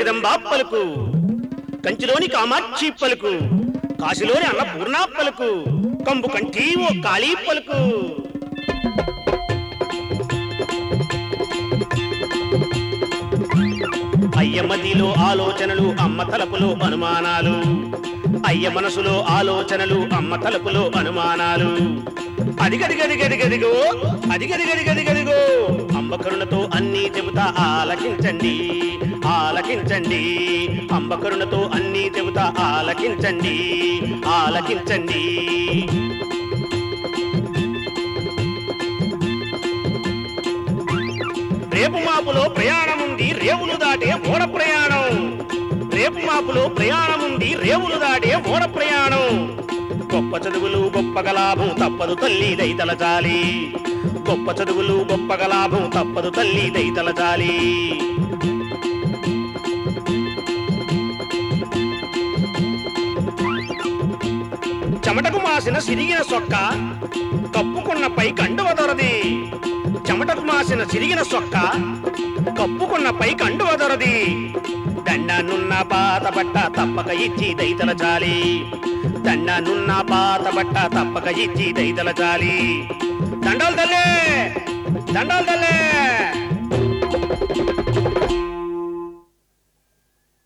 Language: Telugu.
జగదంబా పలుకు కంచిలోని కామాక్షి పలుకు కాశీలోని అన్నపూర్ణ పలుకు కంబు కంఠీ ఓ కాళీ పలుకు అయ్య మదిలో ఆలోచనలు అమ్మ తలపులో అనుమానాలు అయ్య మనసులో ఆలోచనలు అమ్మ తలపులో అనుమానాలు అదిగదిగదిగదిగదిగో అదిగదిగదిగదిగదిగో అంబ కరుణతో అన్నీ చెబుతా ఆలకించండి ఆలకించండి అంబ కరుణతో అన్నీ చెబుతా ఆలకించండి ఆలకించండి రేపు మాపులో ప్రయాణముంది రేవులు దాటే ఓడ ప్రయాణం రేపు మాపులో ప్రయాణముంది రేవులు దాటే ఓడ ప్రయాణం గొప్ప చదువులు గొప్పగ లాభం తప్పదు తల్లి దైతల జాలి గొప్ప చదువులు గొప్పగ లాభం తప్పదు తల్లి దైతల జాలి చెమటకు మాసిన సిరిగిన సొక్క కప్పుకున్న పై కండువ దొరది చెమటకు మాసిన సిరిగిన సొక్క కప్పుకున్న పై కండువ దొరది దండనున్న పాత బట్ట తప్పక ఇచ్చి దైతల జాలి దండనున్న పాత బట్ట తప్పక ఇచ్చి దైతల జాలి దండాలు తల్లే దండాలు తల్లే